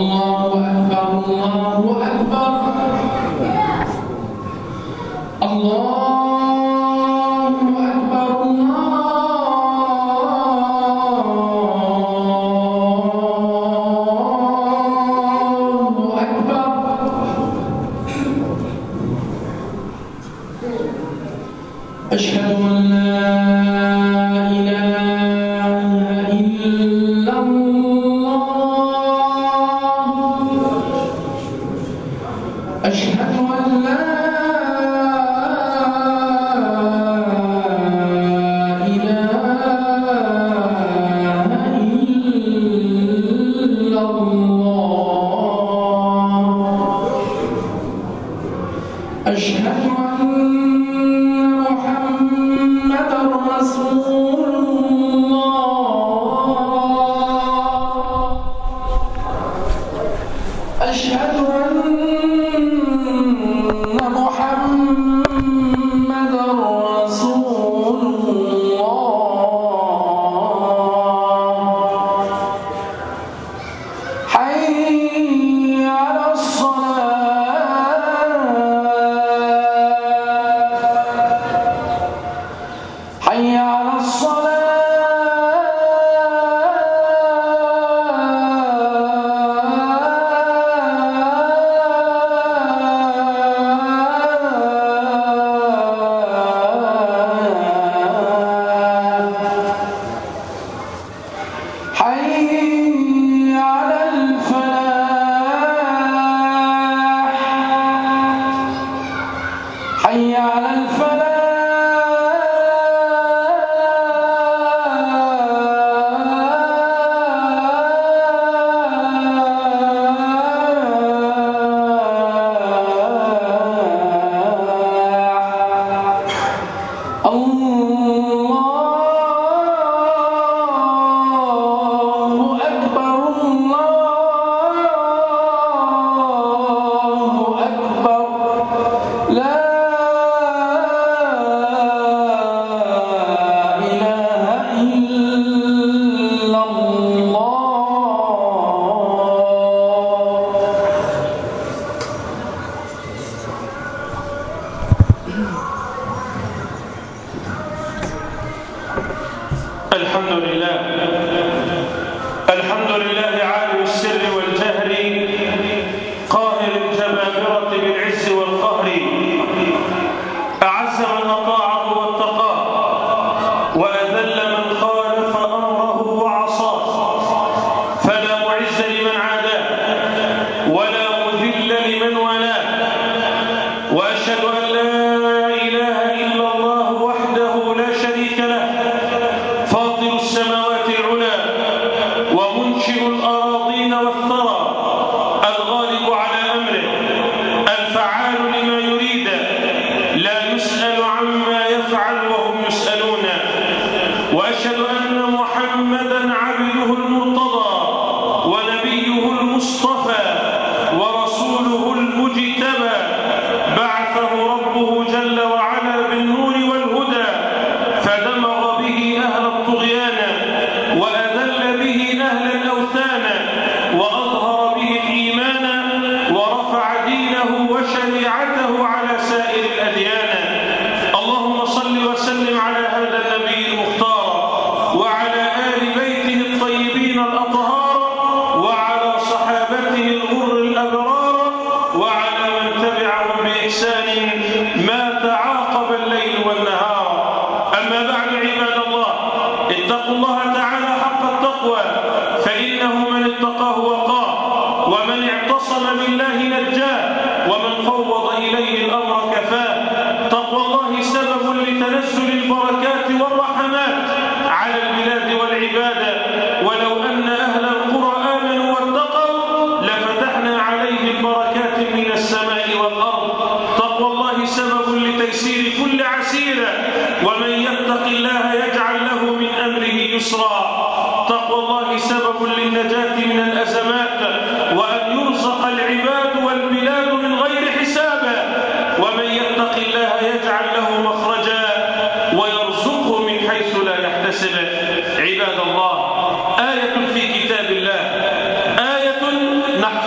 عباد الله آية في كتاب الله آية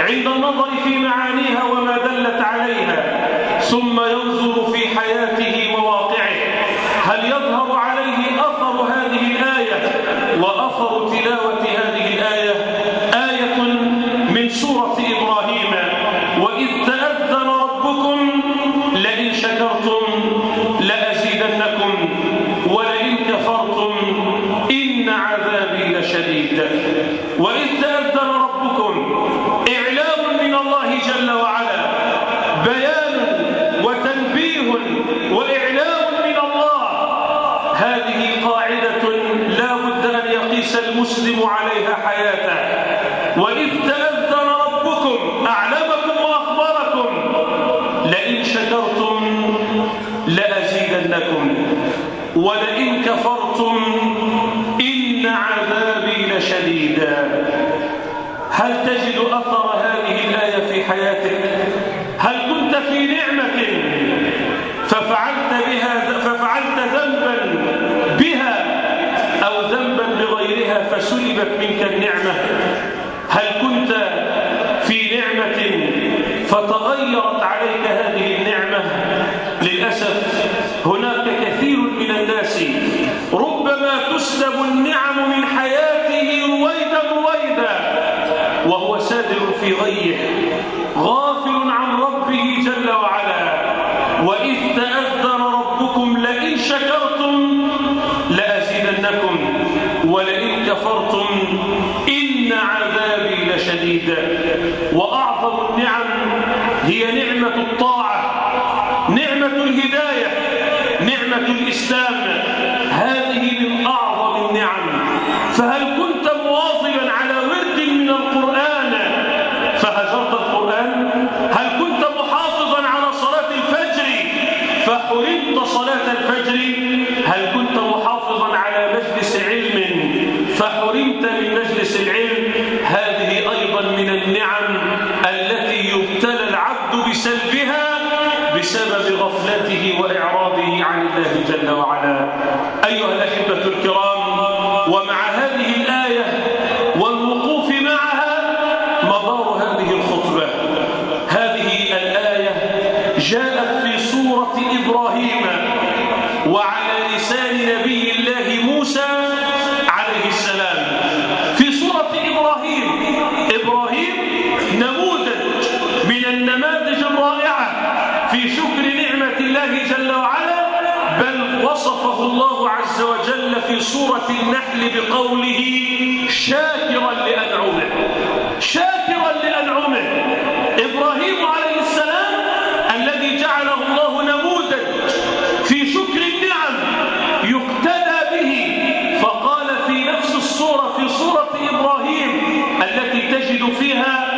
عند النظر في معانيها وما دلت عليها ثم ينظر في حياته وواقعه هل يظهر عليه أثر هذه الآية وأثر تلاوة هذه الآية آية من سورة إبراهيم وإذ تأذن ربكم لئن شكرتم لأزيدنكم ولئن كفرتم إن عذابي لشديد وإذ تأذن ربكم إعلام من الله جل وعلا بيان وتنبيه وإعلام من الله هذه قاعدة لا بد أن يقيس المسلم عليها حياته وإذ تأذن ربكم أعلمكم وأخبركم لئن شكرتم لأزيدنكم ولئن كفرتم إن عذابي لشديد هل تجد أثر هذه الآية في حياتك هل كنت في نعمة ففعلت بها ففعلت ذنبا بها أو ذنبا بغيرها فسلبت منك النعمة هل كنت في نعمة فتغيرت عليك هذه النعمة للأسف هناك كثير من الناس ربما تسلب النعم من حياته رويدا رويدا وهو سادر في غيه غافل عن ربه جل وعلا وإذ تأذن ربكم لئن شكرتم لأزيدنكم ولئن كفرتم إن عذابي لشديد وأعظم النعم هي نعمة الطاعة نعمة الهداية نعمة الإسلام هذه من أعظم النعم فهل كنت مواظبا على ورد من القرآن فهجرت القرآن هل كنت محافظا على صلاة الفجر فحرمت صلاة الفجر هل كنت محافظا على مجلس علم فحرمت من مجلس العلم هذه أيضا من النعم التي يبتلى العبد بسلبها بسبب غفلته وإعراضه عن الله جل وعلا أيها الأحبة الكرام ومع هذه الآية والوقوف معها مدار هذه الخطبة هذه الآية جاءت في سورة إبراهيم وعلى لسان نبي الله موسى عليه السلام في سورة إبراهيم إبراهيم نموذج من النماذج الرائعة في شكر نعمة الله جل وعلا بل وصفه الله عز وجل في سورة النحل بقوله شاكرا لأنعمه شاكرا لأنعمه إبراهيم عليه السلام الذي جعله الله نموذج في شكر النعم يقتدى به فقال في نفس الصورة في سورة إبراهيم التي تجد فيها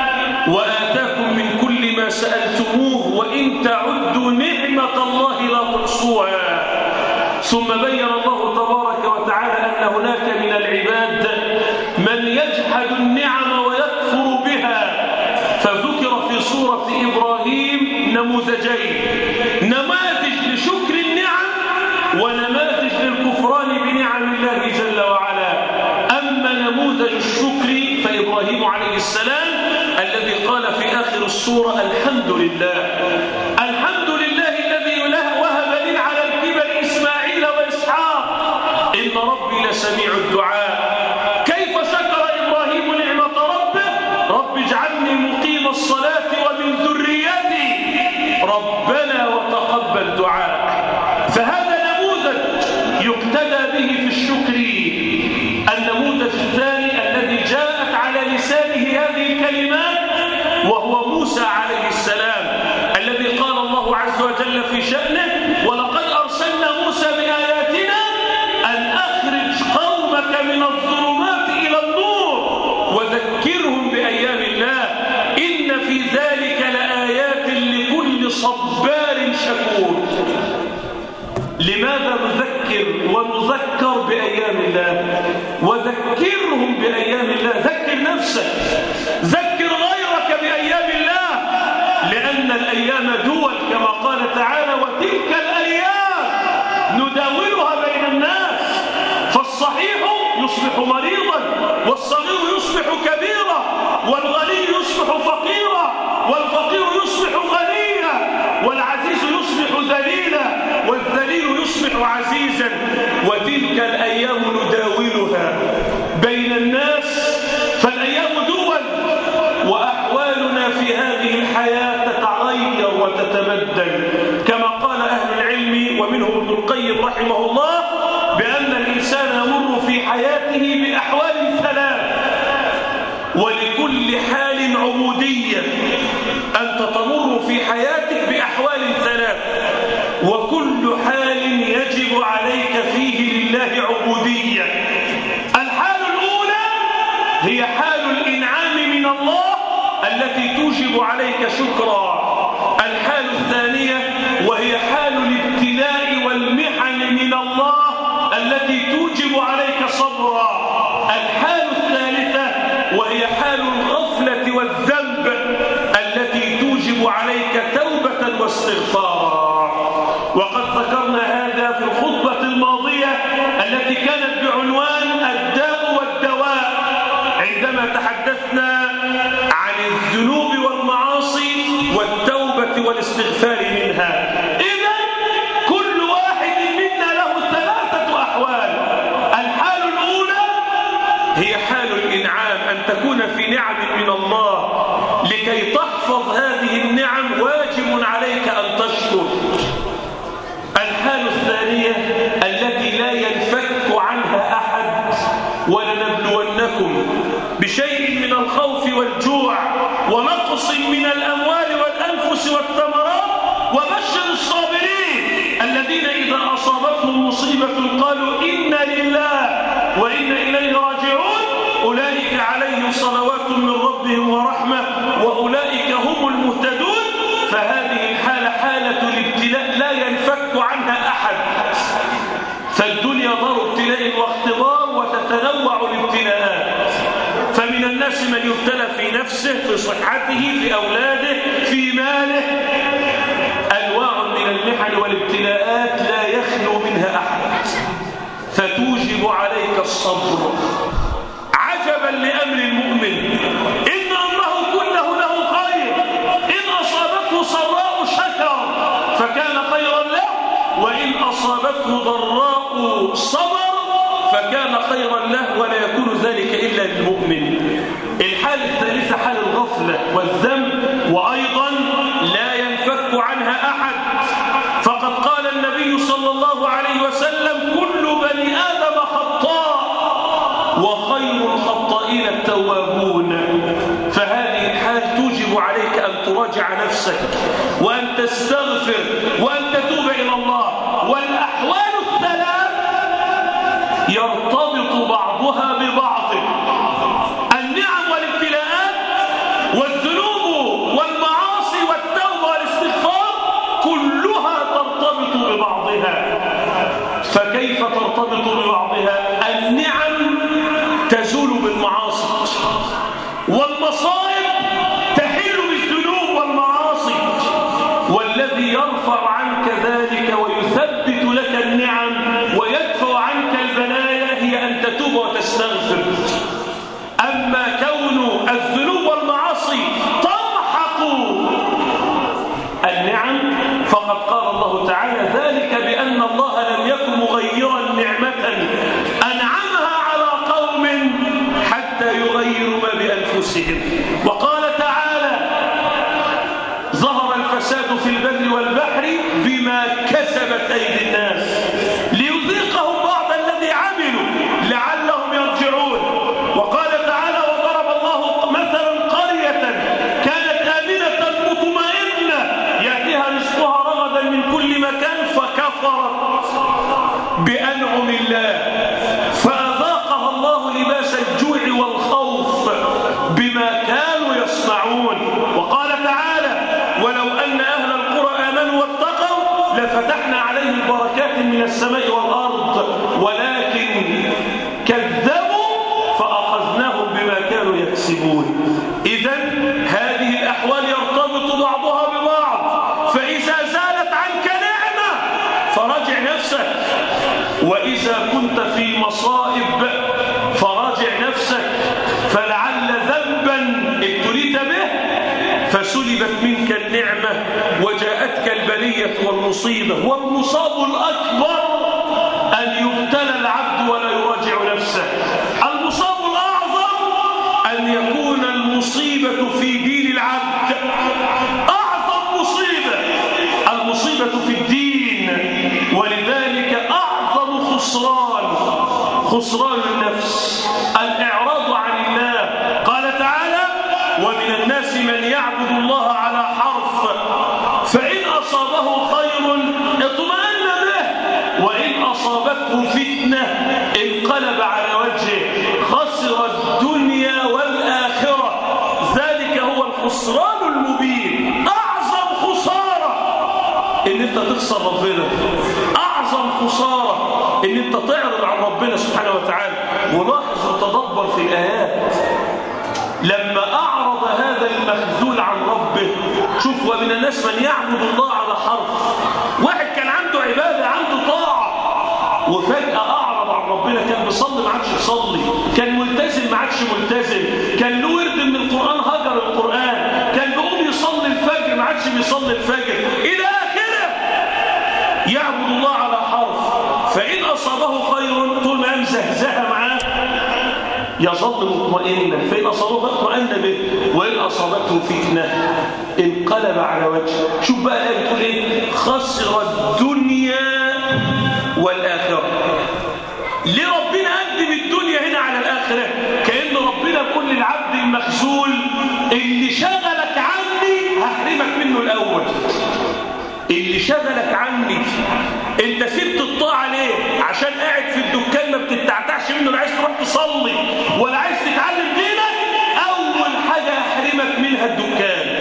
وآتاكم من كل ما سألتموه وإن تعدوا نعمة الله لا تحصوها ثم بين الله تبارك وتعالى أن هناك من العباد من يجحد النعم ويكفر بها فذكر في سورة إبراهيم نموذجين نماذج لشكر النعم ونماذج للكفران بنعم الله جل وعلا أما نموذج الشكر فإبراهيم عليه السلام الذي قال في آخر السورة الحمد لله الحمد لله الذي وهب لي على الكبر إسماعيل وإسحاق إن ربي لسميع الدعاء كيف شكر إبراهيم نعمة ربه رب اجعلني مقيم الصلاة ومن ذريتي ربنا وتقبل دعاء فهذا نموذج يقتدى به في الشكر النموذج الثاني الذي جاءت على لسانه هذه الكلمات وهو موسى عليه السلام الذي قال الله عز وجل في شأنه ولقد أرسلنا موسى بآياتنا أن أخرج قومك من الظلمات إلى النور وذكرهم بأيام الله إن في ذلك لآيات لكل صبار شكور لماذا نذكر ونذكر بأيام الله وذكرهم بأيام الله ذكر نفسك ذكر غيرك بأيام الله لأن الأيام دول كما قال تعالى وتلك الأيام نداولها بين الناس فالصحيح يصبح مريضا والصغير يصبح كبيرا والغني يصبح فقيرا والفقير يصبح غنيا والعزيز يصبح ذليلا والذليل يصبح عزيزا وتلك الأيام نداولها بين الناس فالأيام دول وأحوالنا في هذه الحياة تتغير وتتبدل كما قال أهل العلم ومنهم ابن القيم رحمه الله بأن الإنسان يمر في حياته بأحوال ثلاث ولكل حال عبودية أنت تمر في حياتك بأحوال ثلاث وكل حال يجب عليك فيه لله عبودية الحال الأولى هي حال الإنعام من الله التي توجب عليك شكرا الحال الثانية وهي حال الابتلاء والمحن من الله التي توجب عليك صبرا الحال الثالثة وهي حال الغفلة والذنب التي توجب عليك توبة واستغفارا وقد ذكرنا هذا في الخطبة الماضية التي كانت بعنوان الداء والدواء عندما تحدثنا عن الذنوب والمعاصي والتوبة والاستغفار منها إذا كل واحد منا له ثلاثة أحوال الحال الأولى هي حال الإنعام أن تكون في نعم من الله لكي تحفظ هذه النعم واجب عليك أن تشكر الحال الثانية التي لا ينفك عنها أحد ولنبلونكم بشيء من الخوف والجوع ونقص من الأموال والأنفس والثمرات وبشر الصابرين الذين إذا أصابتهم مصيبة قالوا إنا لله وإنا إليه راجعون أولئك عليهم صلوات من ربهم ورحمة وأولئك هم المهتدون فهذه الحالة حالة الابتلاء لا ينفك عنها أحد فالدنيا دار ابتلاء واختبار وتتنوع الابتلاءات فمن الناس من يبتلى في نفسه في صحته في أولاده في ماله أنواع من المحن والابتلاءات لا يخلو منها أحد فتوجب عليك الصبر عجبا لأمر المؤمن إن أمره كله له خير إن أصابته سراء شكر فكان خيرا له وإن أصابته ضراء صبر فكان خيرا له ولا يكون ذلك إلا للمؤمن الحالة الثالثة حال الغفلة والذنب وأيضا لا ينفك عنها أحد فقد قال النبي صلى الله عليه وسلم كل بني آدم خطاء وخير الخطائين التوابون فهذه الحال توجب عليك أن تراجع نفسك وأن تستغفر وأن تتوب إلى الله والأحوال الثلاث يرتبط بعضها ببعض النعم والابتلاءات والذنوب والمعاصي والتوبة والاستغفار كلها ترتبط ببعضها فكيف ترتبط ببعضها النعم تزول بالمعاصي والمصائب تحل بالذنوب والمعاصي والذي يرفع عنك ذلك ويثبت لك النعم ويدفع عنك البلايا هي أن تتوب وتستغفر أما كون الذنوب والمعاصي تمحق النعم فقد قال الله تعالى ذلك بأن الله لم يكن مغيرا نعمة أنعمها على قوم حتى يغيروا ما بأنفسهم وقال تعالى ظهر الفساد في البر والبحر بما كسبت أيدي الناس ليذيقهم بعض الذي عملوا لعلهم يرجعون وقال تعالى وضرب الله مثلا قرية كانت آمنة مطمئنة يأتيها رزقها رغدا من كل مكان فكفرت بأنعم الله فأذاقها الله لباس الجوع والخوف بما كانوا يصنعون وقال تعالى ولو أن أهل القرى آمنوا واتقوا لفتحنا عليهم بركات من السماء والأرض ولكن كذبوا فأخذناهم بما كانوا يكسبون إذا هذه الأحوال يرتبط بعضها ببعض فإذا زالت عنك نعمة فراجع نفسك وإذا كنت في مصائب فراجع نفسك فلعل ذنبا ابتليت به مصيبة والمصاب الأكبر أن يبتلى العبد ولا يراجع نفسه المصاب الأعظم أن يكون المصيبة في دين العبد أعظم مصيبة المصيبة في الدين ولذلك أعظم خسران خسران النفس الإعراض عن الله قال تعالى ومن الناس من يعبد الله على حرف فإن أصابه خير اطمأن به وإن أصابته فتنة انقلب على وجهه خسر الدنيا والآخرة ذلك هو الخسران المبين أعظم خسارة إن أنت تخسر ربنا أعظم خسارة إن أنت تعرض عن ربنا سبحانه وتعالى ولاحظ وتدبر في الآيات لما أعرض هذا المخذول عن ربه شوف ومن الناس من يعبد الله على حرف واحد كان عنده عبادة عنده طاعة وفجأة أعرض عن ربنا كان بيصلي ما عادش يصلي كان ملتزم ما عادش ملتزم كان له ورد من القرآن هجر القرآن كان بيقوم يصلي الفجر ما عادش بيصلي الفجر إلى آخره يعبد الله على حرف فإن أصابه خير طول ما قام زهزها معاه يظل مطمئنا فإن أصابه اطمأن به وإن أصابته فتنة انقلب على وجهه شوف بقى الآية بتقول إيه خسر الدنيا والآخرة ليه ربنا قدم الدنيا هنا على الآخرة كأن ربنا كل العبد المخزول اللي شغلك عني هحرمك منه الأول اللي شغلك عني انت سبت الطاعة ليه عشان قاعد في الدكان ما بتتعتعش منه لا عايز تروح تصلي ولا عايز تتعلم دينك اول حاجة احرمك منها الدكان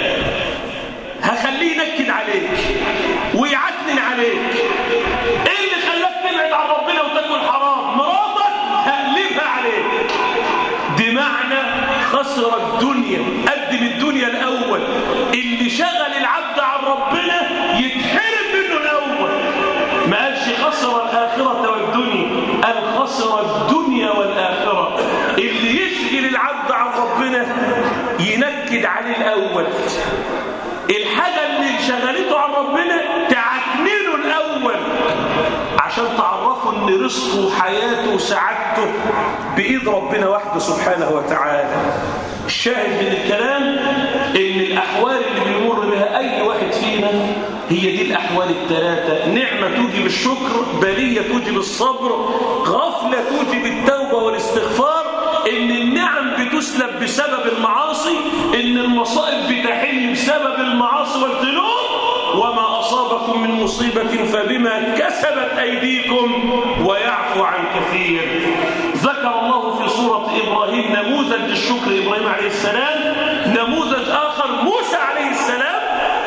هخليه ينكد عليك ويعتنن عليك ايه اللي خلاك تبعد عن ربنا وتاكل حرام مراتك هقلبها عليك دي معنى خسر الدنيا قدم الدنيا الاول اللي شغل العبد عن ربنا يتحرم منه الاول ما قالش خسر الاخره والدنيا قال خسر الدنيا والاخره اللي يشغل العبد عن ربنا ينكد عليه الاول الحاجه اللي شغلته عن ربنا تعكننه الاول عشان تعرفوا ان رزقه وحياته وسعادته بايد ربنا وحده سبحانه وتعالى الشاهد من الكلام ان الاحوال اللي بيمر بها اي واحد فينا هي دي الاحوال الثلاثه نعمه توجب الشكر بليه توجب الصبر غفله توجب التوبه والاستغفار ان النعم بتسلب بسبب المعاصي ان المصائب بتحل بسبب المعاصي والذنوب وما أصابكم من مصيبة فبما كسبت أيديكم ويعفو عن كثير ذكر الله في سورة إبراهيم نموذج للشكر إبراهيم عليه السلام نموذج آخر موسى عليه السلام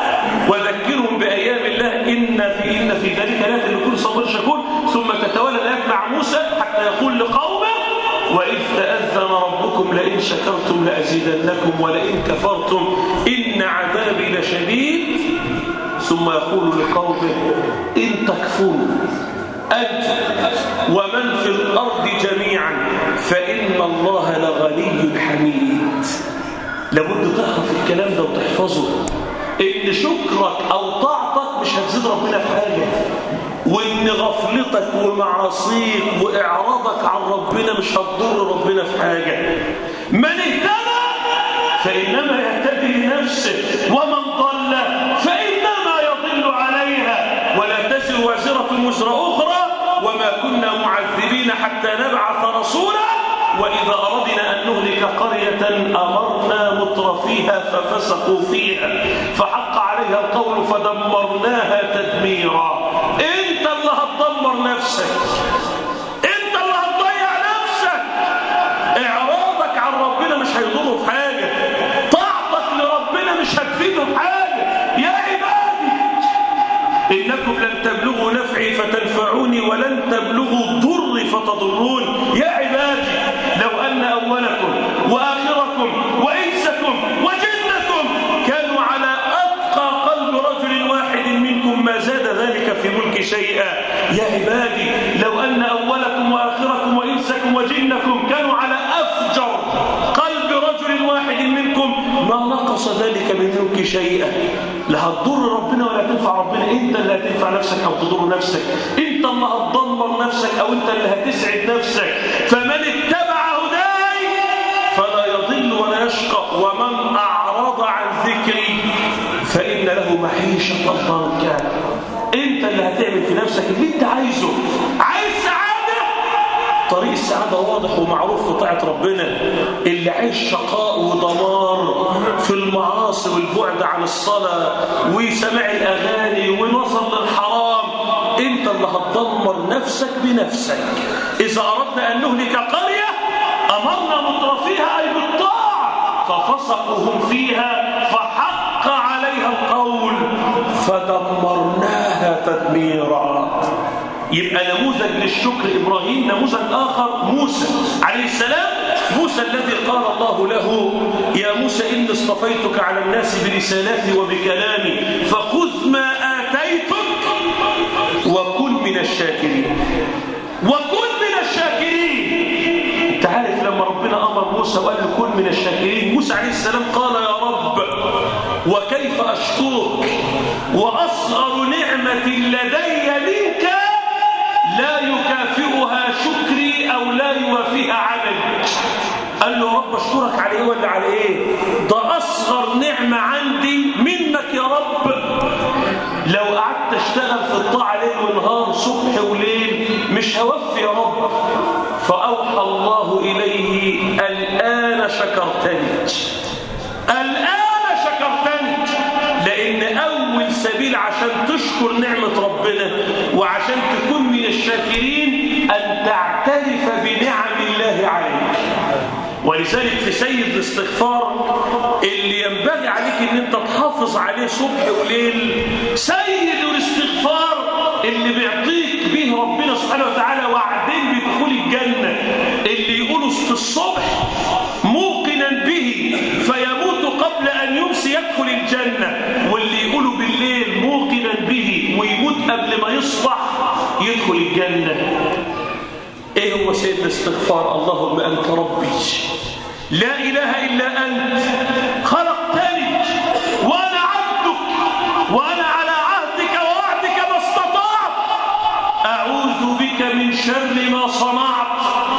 وذكرهم بأيام الله إن في إن في ذلك لات لكل صبر شكور ثم تتولى الآيات مع موسى حتى يقول لقومه وإذ تأذن ربكم لئن شكرتم لأزيدنكم ولئن كفرتم إن عذابي لشديد ثم يقول لقومه إن تكفروا أنت ومن في الأرض جميعا فإن الله لغني حميد لابد تعرف الكلام ده وتحفظه إن شكرك أو طاعتك مش هتزيد ربنا في حاجة وإن غفلتك ومعاصيك وإعراضك عن ربنا مش هتضر ربنا في حاجة من اهتدى فإنما يهتدي لنفسه ومن ضل فإنما يضل عليها ولا تزر وازرة وزر أخرى وما كنا معذبين حتى نبعث رسولا وإذا أردنا أن نهلك قرية أمرنا متر فيها ففسقوا فيها فحق عليها القول فدمرناها تدميرا انت اللي هتدمر نفسك انت اللي هتضيع نفسك اعراضك عن ربنا مش هيضره في حاجة طاعتك لربنا مش هتفيده في حاجة يا عبادي إنكم لن تبلغوا نفعي فتنفعوني ولن تبلغوا ضري فتضرون يا عبادي لو أن أولكم وآخركم وإنسكم وجنكم كانوا على أتقى قلب رجل واحد منكم ما زاد ذلك في ملك شيئا يا عبادي لو أن أولكم وآخركم وإنسكم وجنكم كانوا على أفجر قلب رجل واحد منكم ما نقص ذلك من ملك شيئا لا هتضر ربنا ولا هتنفع ربنا انت اللي هتنفع نفسك او تضر نفسك انت اللي هتدمر نفسك او انت اللي هتسعد نفسك فمن اتبع هداي فلا يضل ولا يشقى ومن اعرض عن ذكري فان له معيشه ضنكا انت اللي هتعمل في نفسك اللي انت عايزه عايز سعاده طريق السعادة واضح ومعروف في طاعة ربنا اللي عايش شقاء ودمار في المعاصي والبعد عن الصلاة وسماع الأغاني ونظر للحرام انت اللي هتدمر نفسك بنفسك إذا أردنا أن نهلك قرية أمرنا مترفيها أي بالطاعة ففسقوا هم فيها فحق عليها القول فدمرناها تدميرا يبقى نموذج للشكر إبراهيم نموذج آخر موسى عليه السلام موسى الذي قال الله له يا موسى إني اصطفيتك على الناس برسالاتي وبكلامي فخذ ما آتيتك وكن من الشاكرين وكن من الشاكرين انت عارف لما ربنا أمر موسى وقال له كن من الشاكرين موسى عليه السلام قال يا رب وكيف أشكرك وأصغر نعمة لدي منك لا يكافئها شكري أو لا يوافيها عملي قال له رب اشكرك على ايه ولا على ايه ده أصغر نعمة عندي منك يا رب لو قعدت اشتغل في الطاعة ليل ونهار صبح وليل مش هوفي يا رب فأوحى الله إليه الآن شكرتني الآن شكرتني لأن أول سبيل عشان تشكر نعمة ربنا وعشان تكون من الشاكرين أن تعترف بنعم الله عليك ولذلك في سيد الاستغفار اللي ينبغي عليك ان انت تحافظ عليه صبح وليل سيد الاستغفار اللي بيعطيك به ربنا سبحانه وتعالى وعدين بدخول الجنة اللي يقوله في الصبح موقنا به فيموت قبل أن يمسي يدخل الجنة واللي يقوله بالليل موقنا به ويموت قبل ما يصبح يدخل الجنة ايه هو سيد الاستغفار اللهم أنت ربي لا إله إلا أنت خلقتني وأنا عبدك وأنا على عهدك ووعدك ما استطعت أعوذ بك من شر ما صنعت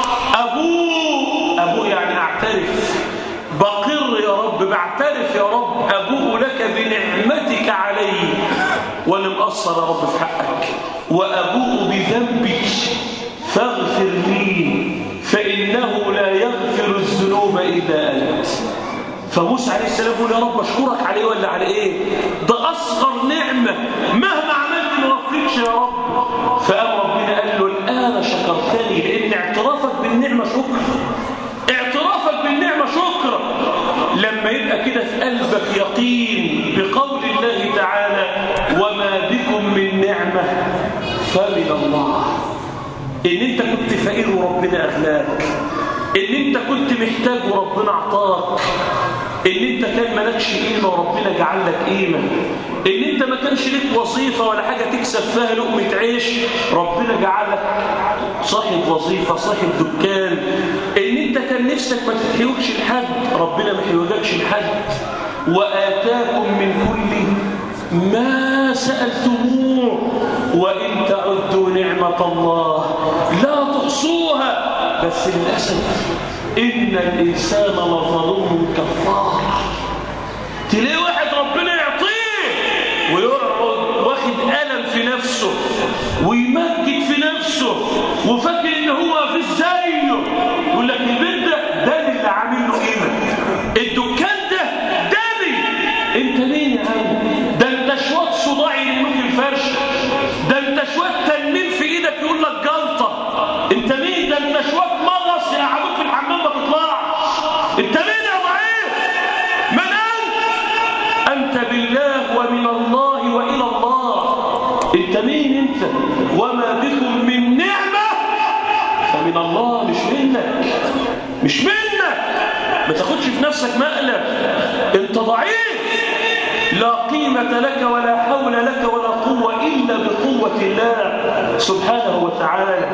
أبوء أبوء يعني أعترف بقر يا رب بعترف يا رب أبوء لك بنعمتك علي وأنا مقصر يا رب في حقك وأبوء بذنبي فاغفر لي فإنه لا يغفر الذنوب إلا أنت فموسى عليه السلام يقول يا رب أشكرك عليه ولا على إيه ده أصغر نعمة مهما عملت ما وفقش يا رب فقام ربنا قال له الآن شكرتني لأن اعترافك بالنعمة شكر اعترافك بالنعمة شكر لما يبقى كده في قلبك يقين بقول الله تعالى وما بكم من نعمة فمن الله ان انت كنت فقير وربنا اغناك ان انت كنت محتاج وربنا اعطاك ان انت كان مالكش قيمه وربنا جعل لك قيمه ان انت ما كانش لك وظيفه ولا حاجه تكسب فيها لقمه عيش ربنا جعلك صاحب وظيفه صاحب دكان ان انت كان نفسك ما تتحوجش لحد ربنا ما يحوجكش لحد واتاكم من كل ما سالتموه وان تعدوا نعمه الله لا تحصوها بس للاسف إن الإنسان لظلوم كفار تلاقي واحد ربنا يعطيه ويقعد واخد ألم في نفسه ويمجد في نفسه وفاكر إن هو في زيه يقول لك البيت ده ده اللي عامل له قيمة الدكان ده دمي انت مين يا عم ده انت شويه صداع ينموك الفرشه ده انت شويه تنين في ايدك يقول لك جلطه انت مين ده انت شويه مغص يا حبيب في الحمام ما تطلعش انت مين يا ضعيف من انت انت بالله ومن الله والى الله انت مين انت وما بكم من نعمه فمن الله مش منك مش منك ما تاخدش في نفسك مقلب انت ضعيف لا قيمة لك ولا حول لك ولا قوة إلا بقوة الله سبحانه وتعالى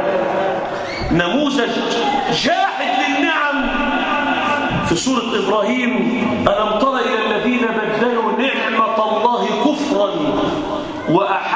نموذج جاحد للنعم في سورة إبراهيم ألم تر إلى الذين بدلوا نعمة الله كفرا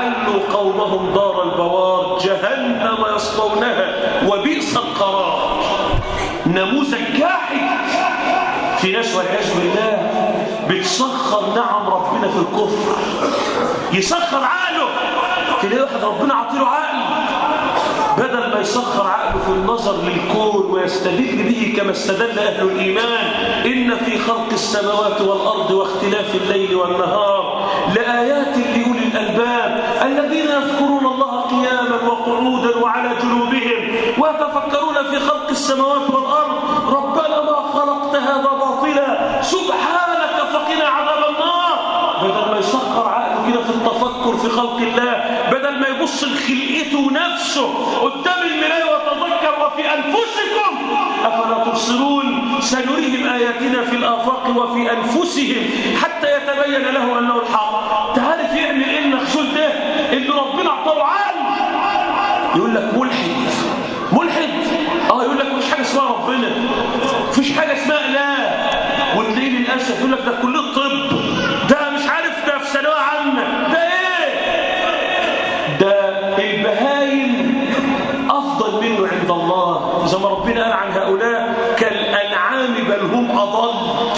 وأحلوا قومهم دار البوار جهنم يصلونها وبئس القرار نموذج جاحد في ناس والعياذ بالله بتسخر نعم ربنا في الكفر يسخر عقله تلاقي واحد ربنا عطيله عقل بدل ما يسخر عقله في النظر للكون ويستدل به كما استدل أهل الإيمان إن في خلق السماوات والأرض واختلاف الليل والنهار لآيات لأولي الألباب الذين يذكرون الله قياما وقعودا وعلى جنوبهم ويتفكرون في خلق السماوات والأرض ربنا ما خلقت هذا باطلا سبحانك فقنا عذاب النار بدل ما يسخر عقله كده في التفكر في خلق الله بدل ما يبص لخلقته نفسه قدام المرايه وتذكر وفي انفسكم افلا تبصرون سنريهم اياتنا في الافاق وفي انفسهم حتى يتبين له انه الحق تعرف يعمل ايه المخزول ده اللي ربنا اعطاه عقل يقول لك ملحد ملحد اه يقول لك مفيش حاجه اسمها ربنا مفيش حاجه اسمها اله وتلاقيه للاسف يقول لك ده كليه الطب ده مش عارف ده في ثانويه عامه ده ايه ده البهايم افضل منه عند الله زي ما ربنا قال عن هؤلاء كالانعام بل هم اضل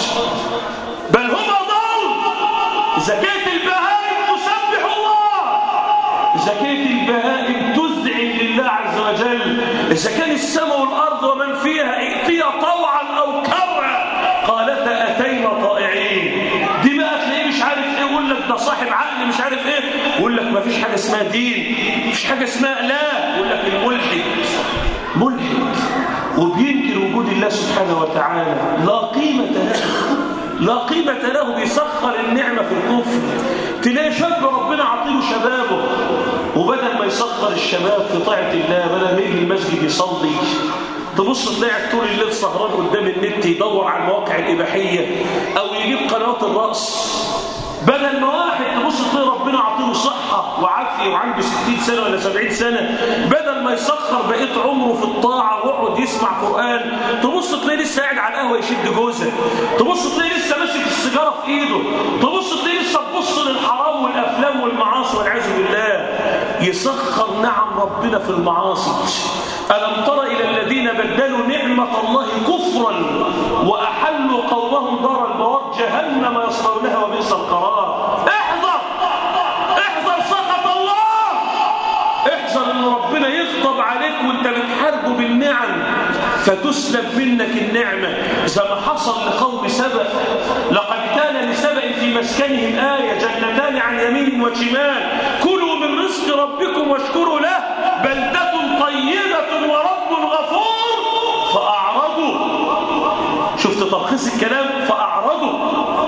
بل هم اضل زكاه البهايم تسبح الله زكاه البهائم تذعن لله عز وجل اذا كان السماء والارض ومن فيها ائتيا طوعا او كرها قالتا اتينا طائعين دي بقى تلاقيه مش عارف ايه يقول لك ده صاحب عقل مش عارف ايه يقول لك ما فيش حاجه اسمها دين مفيش حاجه اسمها لا يقول لك الملحد ملحد وبينكر وجود الله سبحانه وتعالى لا قيمه له لا قيمة له بيسخر النعمة في الكفر تلاقي شاب ربنا عطيله شبابه وبدل ما يسخر الشباب في طاعة الله بدل ما يجي المسجد يصلي تبص تلاقي طول الليل سهران قدام النت يدور على المواقع الإباحية أو يجيب قنوات الرأس بدل ما واحد تبص تلاقي ربنا عطيله صحة وعافية وعنده 60 سنة ولا 70 سنة بدل ما يسخر بقيت عمره في الطاعة ويقعد يسمع قرآن تبص تلاقيه لسه قاعد على القهوة يشد جوزه تبص تلاقيه لسه ماسك السيجارة في ايده تبص تلاقيه لسه تبص للحرام والأفلام والمعاصي والعياذ بالله يسخر نعم ربنا في المعاصي ألم تر إلى الذين بدلوا نعمة الله كفرا وأحلوا قومهم دار البوار جهنم يصلونها وبئس القرار احذر احذر سخط الله احذر ان ربنا يغضب عليك وانت بتحاربه بالنعم فتسلب منك النعمة زي ما حصل لقوم سبأ لقد كان لسبأ في مسكنهم آية جنتان عن يمين وشمال كلوا من رزق ربكم واشكروا له بلدة طيبة ورب غفور فأعرضوا شفت تلخيص الكلام فأعرضوا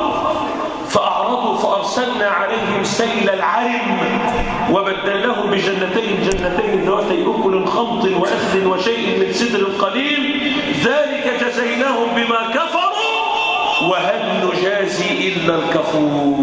فأعرضوا فأرسلنا عليهم سيل العرم وبدلناهم بجنتين جنتين ذواتي أكل خمط وأثل وشيء من سدر قليل ذلك جزيناهم بما كفروا وهل نجازي إلا الكفور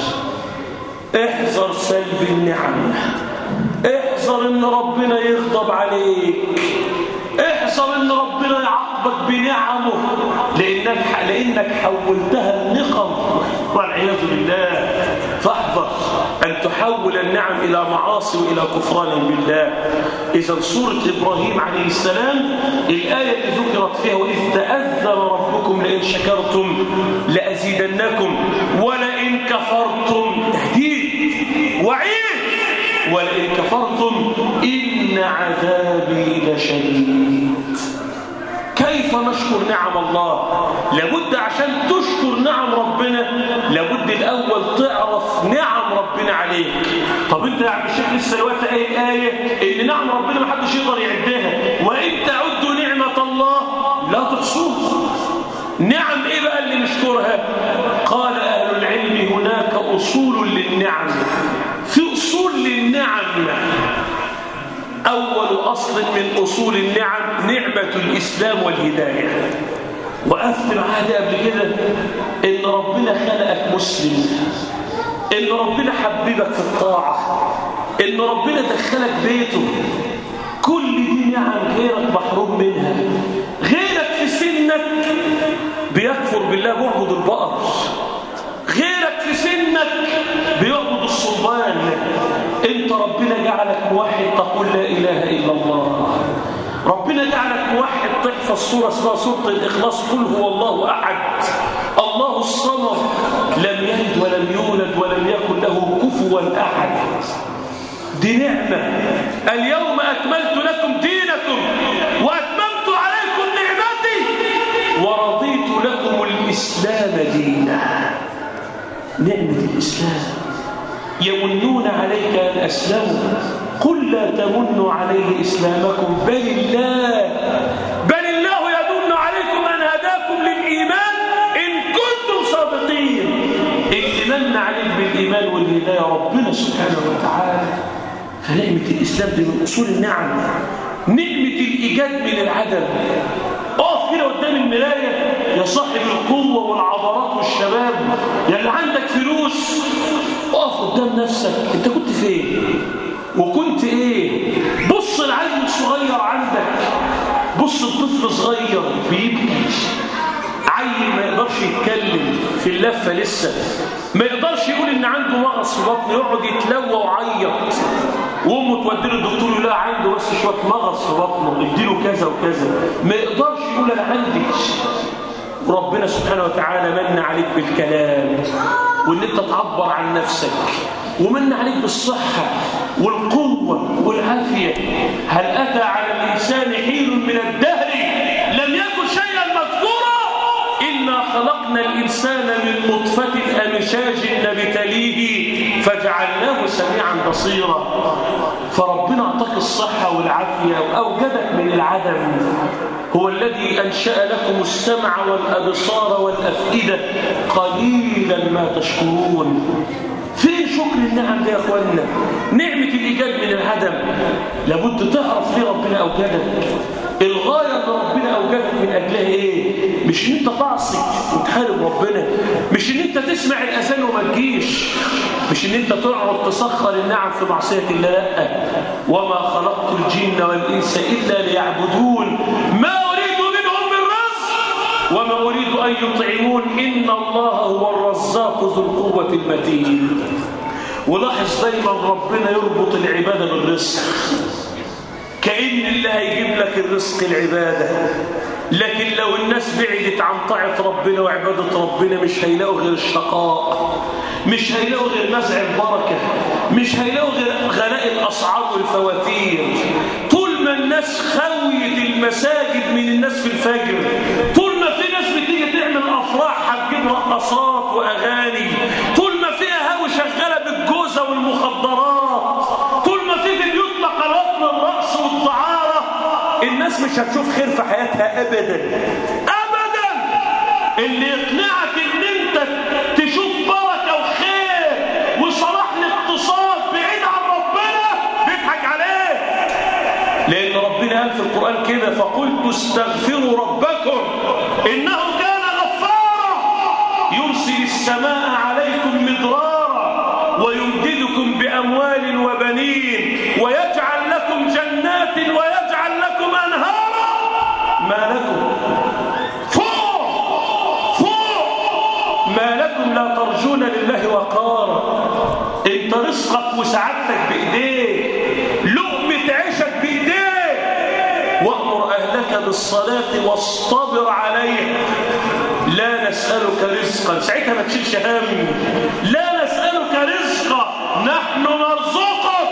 احذر سلب النعم احذر ان ربنا يغضب عليك احذر ان ربنا يعاقبك بنعمه لانك لانك حولتها النقم والعياذ بالله فاحذر ان تحول النعم الى معاصي والى كفران بالله اذا سوره ابراهيم عليه السلام الايه اللي ذكرت فيها واذ تاذن ربكم لئن شكرتم لازيدنكم ولئن كفرتم تهديد وعيد ولئن كفرتم إن عذابي لشديد كيف نشكر نعم الله لابد عشان تشكر نعم ربنا لابد الأول تعرف نعم ربنا عليك طب انت يا عم الشيخ لسه الوقت قايل آية ان نعم ربنا ما حدش يقدر يعدها وإن تعدوا نعمة الله لا تحصوها نعم ايه بقى اللي نشكرها قال أهل العلم هناك أصول للنعم في أصول للنعم أول أصل من أصول النعم نعمة الإسلام والهداية وقفت معاها دي قبل كده إن ربنا خلقك مسلم إن ربنا حببك في الطاعة إن ربنا دخلك بيته كل دي نعم غيرك محروم منها غيرك في سنك بيكفر بالله بيعبد البقر غيرك في سنك بيعبد الصلبان انت جعلك موحد تقول لا إله إلا الله ربنا جعلك موحد تحفظ سورة اسمها سورة الإخلاص قل هو الله أحد الله الصمد لم يلد ولم يولد ولم يكن له كفوا أحد دي نعمة اليوم أكملت لكم دينكم وأتممت عليكم نعمتي ورضيت لكم الإسلام دينا نعمة الإسلام يمنون عليك أن أسلموا قل لا تمنوا عليه إسلامكم بل الله بل الله يمن عليكم أن هداكم للإيمان إن كنتم صادقين اللي من عليك بالإيمان والهداية ربنا سبحانه وتعالى فنعمة الإسلام دي من أصول النعم نعمة الإيجاد من العدم اقف كده قدام المراية يا صاحب القوة والعضلات والشباب يا اللي عندك فلوس اقف قدام نفسك انت كنت فين وكنت ايه بص العيل الصغير عندك بص الطفل صغير بيبكي عيل ما يقدرش يتكلم في اللفة لسه ما يقدرش يقول ان عنده مغص في بطنه يقعد يتلوى ويعيط وامه تودي له الدكتور يقول لها عنده بس شويه مغص في بطنه اديله كذا وكذا ما يقدرش يقول انا عندي وربنا سبحانه وتعالى من عليك بالكلام وان انت تعبر عن نفسك ومن عليك بالصحة والقوة والعافية هل أتى على الإنسان حين من الدهر لم يكن شيئا مذكورا إنا خلقنا الإنسان من نطفة أمشاج نبتليه فجعلناه سميعا بصيرا فربنا أعطاك الصحة والعافية وأوجدك من العدم هو الذي أنشأ لكم السمع والأبصار والأفئدة قليلا ما تشكرون فين شكر النعم دي يا اخوانا نعمة الإيجاد من العدم لابد تعرف ليه ربنا أوجدك الغاية اللي ربنا أوجدك من أجلها إيه مش إن أنت تعصي وتحارب ربنا مش إن أنت تسمع الأذان وما تجيش مش إن أنت تقعد تسخر النعم في معصية الله لا وما خلقت الجن والإنس إلا ليعبدون ما أريد منهم من رزق وما أريد أن يطعمون إن الله هو الرزاق ذو القوة المتين ولاحظ دايما ربنا يربط العبادة بالرزق كأن اللي هيجيب لك الرزق العبادة لكن لو الناس بعدت عن طاعة ربنا وعبادة ربنا مش هيلاقوا غير الشقاء مش هيلاقوا غير نزع البركة مش هيلاقوا غير غلاء الأسعار والفواتير طول ما الناس خويت المساجد من الناس في الفجر طول ما في ناس بتيجي تعمل أفراح هتجيب رقصات وأغاني طول ما فيها هوا شغالة بالجوزة والمخدرات طول ما في في بيوت نقلات من الرقص والطعارة الناس مش هتشوف خير في حياتها أبدا أبدا اللي يقنعك ان انت تشوف بركة وخير وصلاح الاقتصاد بعيد عن ربنا بيضحك عليه لأن ربنا قال في القرآن كده فقلت استغفروا ربكم إنه كان غفارا يرسل السماء عليكم مدرارا ويمددكم بأموال وبنين ويجعل لكم جنات ويجعل لكم أنهارا ما لكم فوق فوق ما لكم لا ترجون لله وقارا انت رزقك وسعادتك بايديك لقمة عيشك بايديك وامر اهلك بالصلاة واصطبر عليها لا نسألك رزقا ساعتها ما تشيلش هم لا نسألك رزقا نحن نرزقك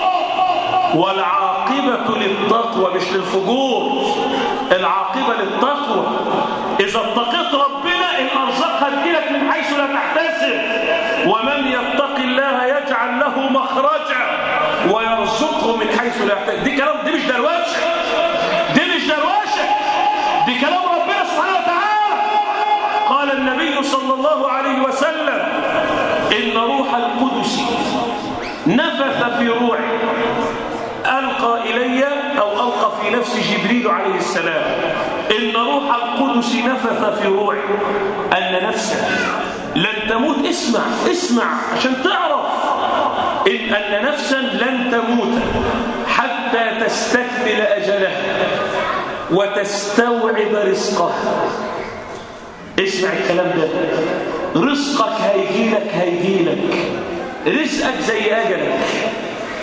والعاقبة للتقوى مش للفجور العاقبة للتقوى إذا اتقيت ربنا الأرزاق هتجيلك من حيث لا تحتسب ومن يتق الله يجعل له مخرجا ويرزقه من حيث لا يحتسب دي كلام دي مش درواشة دي مش درواشة دي كلام ربنا سبحانه وتعالى قال النبي صلى الله عليه وسلم إن روح القدس نفث في روحي ألقى إلي أو ألقى في نفس جبريل عليه السلام إن روح القدس نفث في روحي أن نفسك لن تموت اسمع اسمع عشان تعرف إن أن نفسا لن تموت حتى تستكمل أجلها وتستوعب رزقها اسمع الكلام ده رزقك هيجيلك هيجيلك رزقك زي أجلك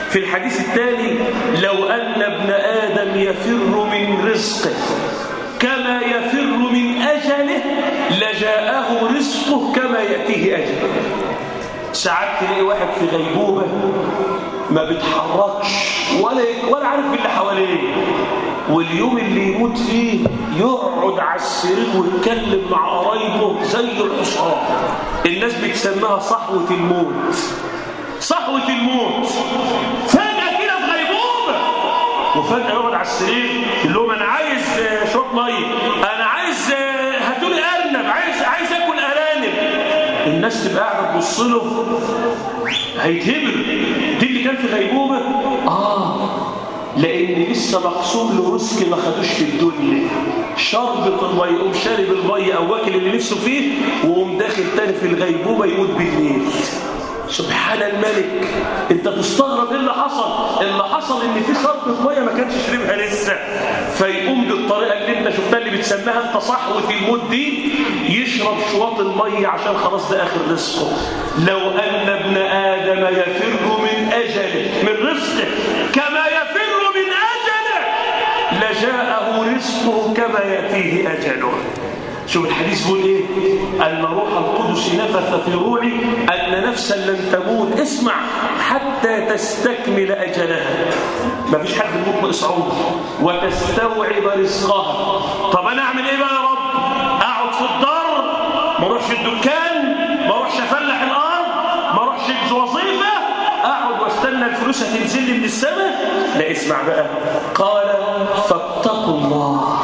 في الحديث التالي لو أن ابن آدم يفر من رزقه كما يفر من أجله لجاءه رزقه كما يأتيه أجله ساعات تلاقي واحد في غيبوبة ما بيتحركش ولا ولا عارف اللي حواليه واليوم اللي يموت فيه يقعد على السرير ويتكلم مع قرايبه زي الحصان الناس بتسميها صحوة الموت صحوة الموت فجأة كده في غيبوبة وفجأة يقعد على السرير يقول لهم أنا عايز شوط مية أنا عايز هاتولي أرنب عايز عايز آكل أرانب الناس تبقى قاعدة تبص له هيتهبل دي اللي كان في غيبوبة آه لأن لسه مقسوم له رزق ما خدوش في الدنيا شربة المية يقوم شارب المية أو واكل اللي نفسه فيه وقوم داخل تاني في الغيبوبة يموت بالليل سبحان الملك انت تستغرب ايه اللي حصل اللي حصل ان في شربة ميه ما كانش شربها لسه فيقوم بالطريقه اللي انت شفتها اللي بتسميها انت صحوه الموت دي يشرب شواط الميه عشان خلاص ده اخر رزقه لو ان ابن ادم يفر من اجله من رزقه كما يفر من اجله لجاءه رزقه كما ياتيه اجله شوف الحديث بيقول ايه ان روح القدس نفث في روعي ان نفسا لن تموت اسمع حتى تستكمل اجلها ما فيش حد يموت ناقص عمر وتستوعب رزقها طب انا اعمل ايه بقى يا رب اقعد في الدار ما اروحش الدكان ما اروحش افلح الارض ما اروحش وظيفه اقعد واستنى الفلوس هتنزل لي من السماء لا اسمع بقى قال فاتقوا الله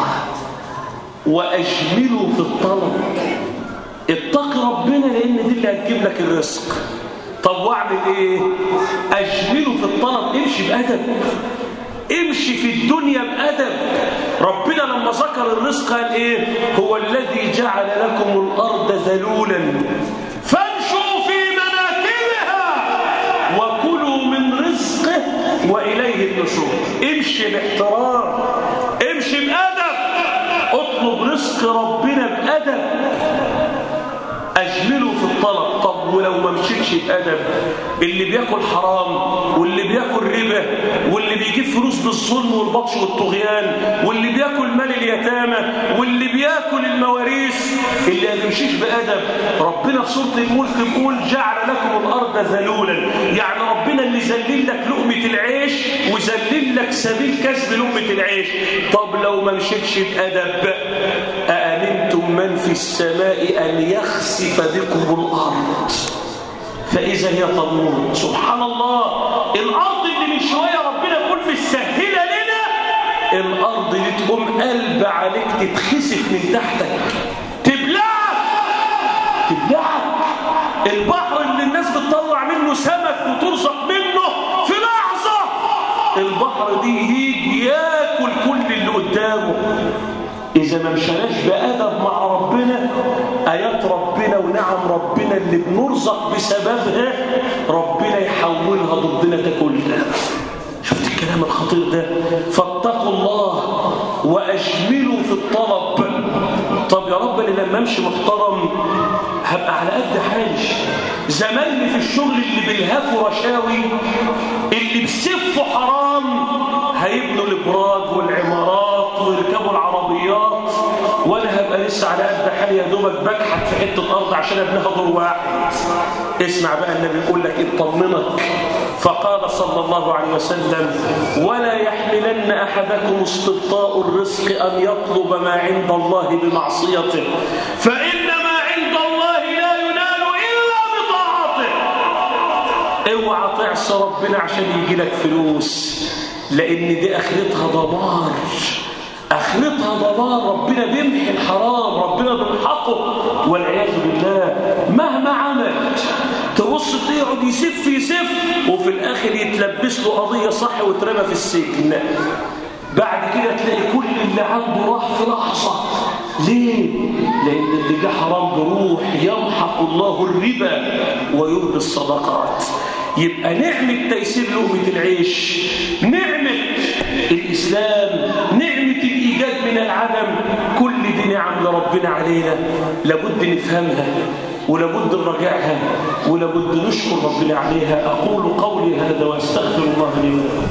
وأجملوا في الطلب اتق ربنا لأن دي اللي هتجيب لك الرزق طب واعمل ايه أجملوا في الطلب امشي بأدب امشي في الدنيا بأدب ربنا لما ذكر الرزق قال ايه هو الذي جعل لكم الأرض ذلولا فامشوا في مناكبها وكلوا من رزقه وإليه النشور امشي باحترام امشي بأدب اطلب رزق ربنا بأدب أجمله في الطلب طب ولو ما مشيتش بأدب اللي بياكل حرام واللي بياكل ربا واللي بيجيب فلوس بالظلم والبطش والطغيان واللي بياكل مال اليتامى واللي بياكل المواريث اللي ما بيمشيش بأدب ربنا في سورة الملك بيقول جعل لكم الأرض ذلولا يعني ربنا اللي ذلل لك لقمة العيش وذلل لك سبيل كسب لقمة العيش طب لو ما مشيتش بأدب أأمنتم من في السماء أن يخسف بكم الأرض فإذا هي تمور سبحان الله الأرض اللي من شوية ربنا يقول في السهلة لنا الأرض دي تقوم قلب عليك تتخسف من تحتك تبلعك تبلعك البحر اللي الناس بتطلع منه سمك وترزق منه في لحظة البحر دي يجي ياكل كل اللي قدامه إذا ما مشناش بأدب مع ربنا آيات ربنا ونعم ربنا اللي بنرزق بسببها ربنا يحولها ضدنا تاكلنا شفت الكلام الخطير ده فاتقوا الله وأجملوا في الطلب طب يا رب أنا لما أمشي محترم هبقى على قد حالي زمايلي في الشغل اللي بيلهفوا رشاوي اللي بسفوا حرام هيبنوا الابراج والعمارات ويركبوا العربيات وانا هبقى لسه على قد حالي يا دوبك بكحت في حته ارض عشان ابنها دور واحد اسمع بقى النبي يقول لك اطمنك فقال صلى الله عليه وسلم ولا يحملن احدكم استبطاء الرزق ان يطلب ما عند الله بمعصيته فان ما عند الله لا ينال الا بطاعته اوعى تعصى ربنا عشان يجي لك فلوس لان دي اخرتها دمار اخرتها دمار ربنا بيمحي الحرام ربنا بيمحقه والعياذ بالله مهما عمل تبص يقعد يسف يسف وفي الاخر يتلبس له قضيه صح واترمى في السجن بعد كده تلاقي كل اللي عنده راح في لحظه ليه؟ لأن اللي جه حرام بروح يمحق الله الربا ويربي الصدقات يبقى نعمة تيسير لقمة العيش نعمة الإسلام نعمة الإيجاد من العدم كل دي نعم لربنا علينا لابد نفهمها ولابد نراجعها ولابد نشكر ربنا عليها أقول قولي هذا وأستغفر الله لي ولكم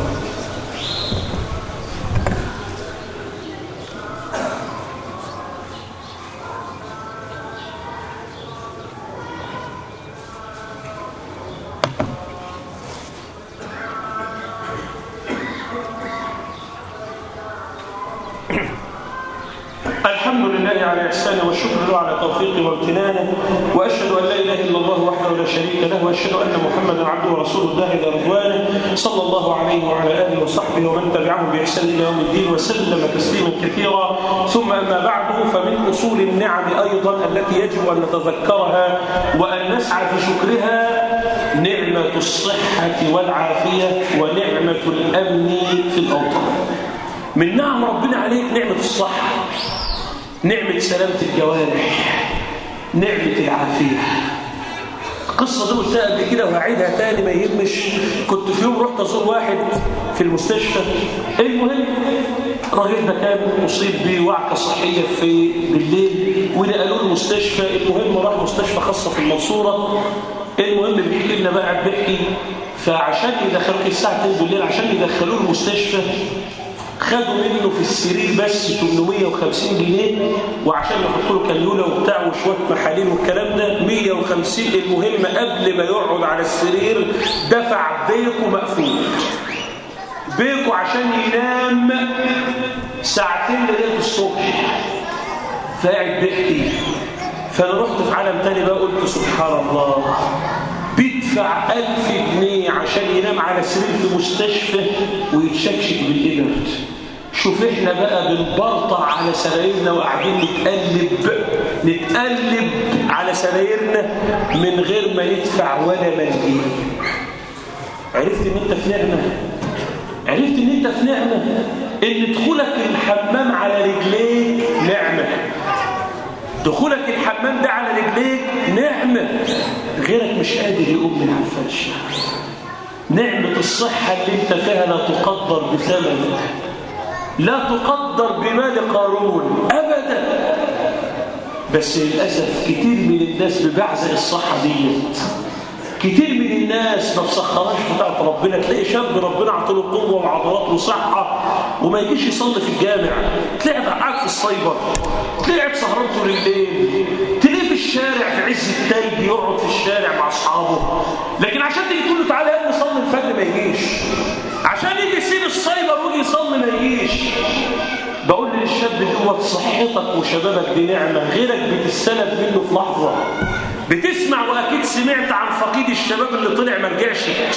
الحمد لله على إحسانه والشكر له على توفيقه وامتنانه وأشهد أن لا إله إلا الله وحده لا شريك له وأشهد أن محمدا عبده ورسوله الداعي إلى رضوانه صلى الله عليه وعلى آله وصحبه ومن تبعهم بإحسان إلى يوم الدين وسلم تسليما كثيرا ثم أما بعد فمن أصول النعم أيضا التي يجب أن نتذكرها وأن نسعى في شكرها نعمة الصحة والعافية ونعمة الأمن في الأوطان من نعم ربنا عليك نعمة الصحة نعمة سلامة الجوارح نعمة العافية القصة دي قلتها قبل كده وهعيدها تاني ما يهمش كنت في يوم رحت أزور واحد في المستشفى المهم الراجل ده كان مصيب بوعكة صحية في بالليل ونقلوه المستشفى المهم راح مستشفى خاصة في المنصورة المهم بيحكي لنا بقى بيحكي فعشان يدخلوه الساعة 2 بالليل عشان يدخلوه المستشفى خدوا منه في السرير بس 850 جنيه وعشان يحطوا له كانيولا وبتاع وشويه محاليل والكلام ده 150 المهم قبل ما يقعد على السرير دفع بيكو مقفول بيكو عشان ينام ساعتين لغايه الصبح فقاعد بيحكي فانا رحت في عالم تاني بقى قلت سبحان الله بيدفع ألف جنيه عشان ينام على سرير في مستشفى ويتشكشك بالإبرد شوف احنا بقى بنبرطع على سرايرنا وقاعدين نتقلب نتقلب على سرايرنا من غير ما ندفع ولا مليم عرفت ان انت في نعمه عرفت ان انت في نعمه ان دخولك الحمام على رجليك نعمه دخولك الحمام ده على رجليك نعمة غيرك مش قادر يقوم من على الفرش نعمة الصحة اللي انت فيها لا تقدر بثمن لا تقدر بمال قارون أبدا بس للأسف كتير من الناس ببعزق الصحة ديت كتير من الناس ما بسخرهاش بتاعت ربنا تلاقي شاب ربنا عطله قوه وعضلات وصحه وما يجيش يصلي في الجامع تلاقي قاعد في السايبر تلاقي قاعد سهران طول الليل تلاقيه في الشارع في عز التلج يقعد في الشارع مع اصحابه لكن عشان تيجي تقول له تعالى يا ابني صلي الفجر ما يجيش عشان يجي يسيب السايبر ويجي يصلي ما يجيش بقول للشاب دوت صحتك وشبابك دي نعمه غيرك بتستلب منه في لحظه بتسمع واكيد سمعت عن فقيد الشباب اللي طلع ما رجعش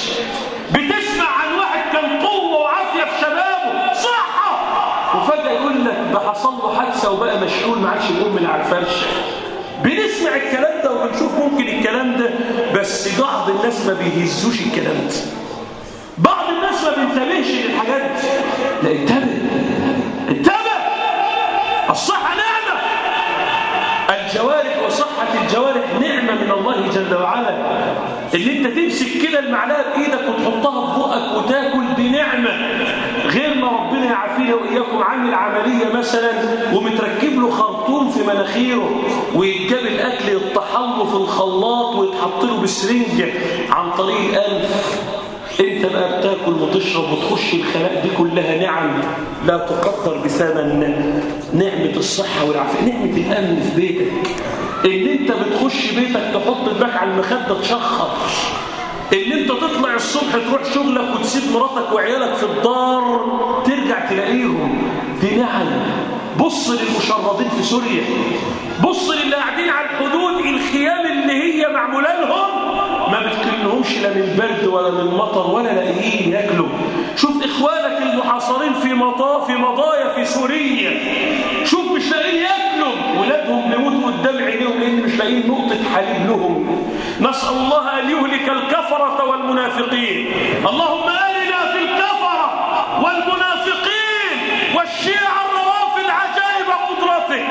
بتسمع عن واحد كان قوه وعافيه في شبابه صحه وفجاه يقول لك ده حصل له حادثه وبقى مشلول ما عادش يقوم من على الفرش بنسمع الكلام ده وبنشوف ممكن الكلام ده بس بعض الناس ما بيهزوش الكلام ده بعض الناس ما بينتبهش للحاجات دي لا انتبه انتبه الصحه نعمه الجوارح وصحة الجوارح نعمة من الله جل وعلا اللي انت تمسك كده المعلقة بإيدك وتحطها في بقك وتاكل دي نعمة غير ما ربنا يعافينا وإياكم عامل عملية مثلا ومتركب له خرطوم في مناخيره ويتجاب الأكل يطحن له في الخلاط ويتحط له بسرنجة عن طريق الأنف انت بقى بتاكل وتشرب وتخش الخلاء دي كلها نعم لا تقدر بثمن نعمة الصحة والعافية نعمة الأمن في بيتك ان انت بتخش بيتك تحط الباك على المخدة تشخر ان انت تطلع الصبح تروح شغلك وتسيب مراتك وعيالك في الدار ترجع تلاقيهم دي نعم بص للمشردين في سوريا بص للي قاعدين على الحدود الخيام اللي هي معموله لهم ما بتكلمهمش لا من برد ولا من مطر ولا لاقيين ياكلوا شوف اخوانك المحاصرين في مطا في مضايا في سوريا شوف مش لاقيين ياكلوا ولادهم بيموتوا قدام عينيهم لان مش لاقيين نقطه حليب لهم نسال الله ان يهلك الكفره والمنافقين اللهم ارنا في الكفره والمنافقين والشيعه الروافض عجائب قدرتك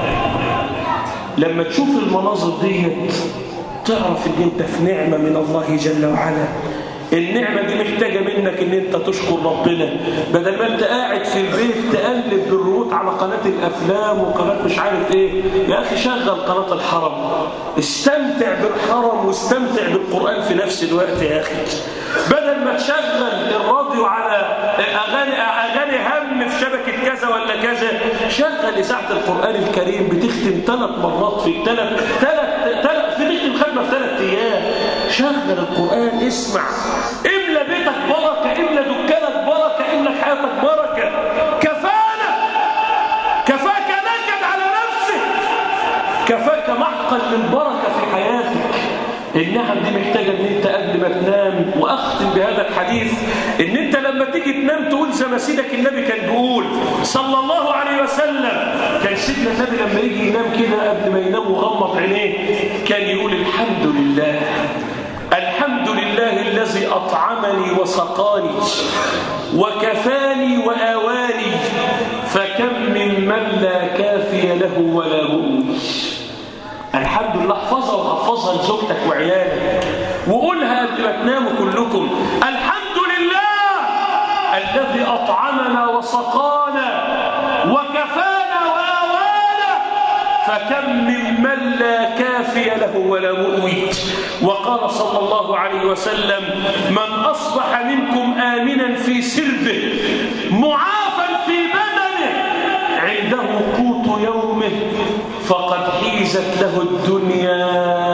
لما تشوف المناظر ديت تعرف ان انت في نعمه من الله جل وعلا النعمة دي محتاجة منك ان انت تشكر ربنا بدل ما انت قاعد في البيت تقلب بالروت على قناة الافلام وقناة مش عارف ايه يا اخي شغل قناة الحرم استمتع بالحرم واستمتع بالقرآن في نفس الوقت يا اخي بدل ما تشغل الراديو على اغاني اغاني هم في شبكة كذا ولا كذا شغل اذاعة القرآن الكريم بتختم ثلاث مرات في ثلاث ثلاث ثلاث في تختم ختمة في ثلاث ايام شغل القرآن اسمع املى بيتك بركة املى دكانك بركة املى حياتك بركة كفانا كفاك نكد على نفسك كفاك محقا من بركة في حياتك النعم دي محتاجة ان انت قبل ما تنام واختم بهذا الحديث ان انت لما تيجي تنام تقول زي ما سيدك النبي كان بيقول صلى الله عليه وسلم كان سيدنا النبي لما يجي ينام كده قبل ما ينام وغمض عينيه كان يقول الحمد لله الحمد لله الذي أطعمني وسقاني وكفاني وآواني فكم من من لا كافي له ولا مؤمن الحمد لله احفظها وحفظها لزوجتك وعيالك وقولها قبل ما تناموا كلكم الحمد لله الذي أطعمنا وسقانا وكفانا وآوانا فكم من من لا كافي له ولا مؤويت وقال صلى الله عليه وسلم من أصبح منكم آمنا في سربه معافا في بدنه عنده قوت يومه فقد حيزت له الدنيا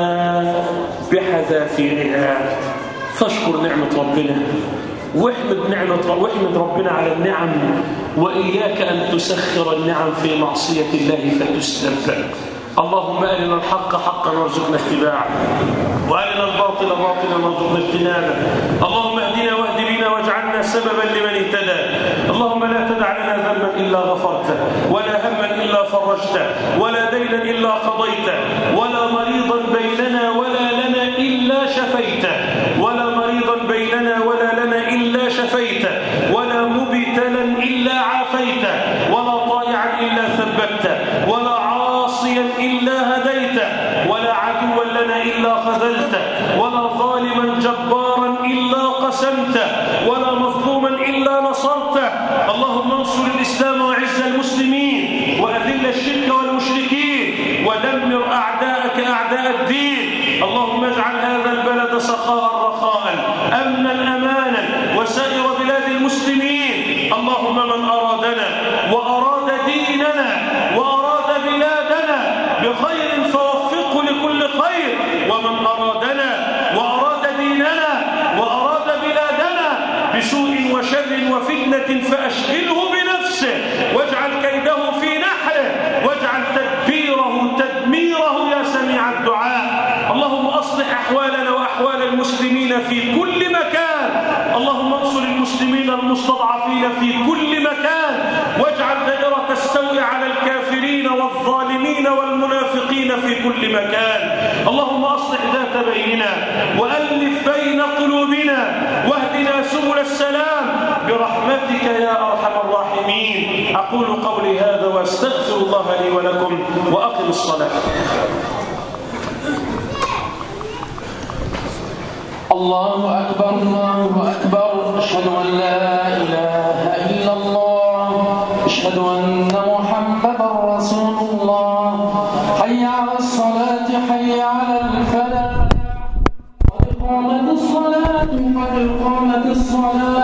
بحذافيرها فاشكر نعمة ربنا واحمد نعمة واحمد ربنا على النعم وإياك أن تسخر النعم في معصية الله فتسلب اللهم أرنا الحق حقا وارزقنا اتباعه وأرنا الباطل باطلا وارزقنا اجتنابه اللهم اهدنا واهد بنا واجعلنا سببا لمن اهتدى اللهم لا تدع لنا ذنبا إلا غفرته ولا هما إلا فرجته ولا دينا إلا قضيته ولا مريضا بيننا ولا لنا إلا شفيته ولا مريضا بيننا ولا لنا إلا شفيته ولا مبتلا إلا عافيته ولا طائعا إلا ثبته ولا عاصيا إلا هديته ولا عدوا لنا إلا خذلته ولا ظالما جبارا إلا قسمته ولا مظلوما إلا نصرته اللهم انصر الإسلام وعز المسلمين وأذل الشرك والمشركين ودمر أعداءك أعداء الدين اللهم اجعل هذا البلد سخاء رخاء أمنا أمانا وسائر بلاد المسلمين اللهم من أرادنا وأراد ديننا وأراد بلادنا بخير فوفقه لكل خير ومن أرادنا وأراد ديننا وأراد بلادنا بسوء وشر وفتنة فأشغله بنفسه واجعل كيده في نحره واجعل تدبيره تدميره يا سميع الدعاء اللهم أصلح أحوالنا وأحوال المسلمين في كل مكان اللهم انصر المسلمين المستضعفين في كل مكان واجعل دائرة السوء على الكافرين والظالمين والمنافقين في كل مكان اللهم أصلح ذات بيننا وألف بين قلوبنا واهدنا سبل السلام برحمتك يا أرحم الراحمين أقول قولي هذا واستغفر الله لي ولكم وأقم الصلاة الله أكبر الله أكبر أشهد أن لا إله إلا الله أشهد أن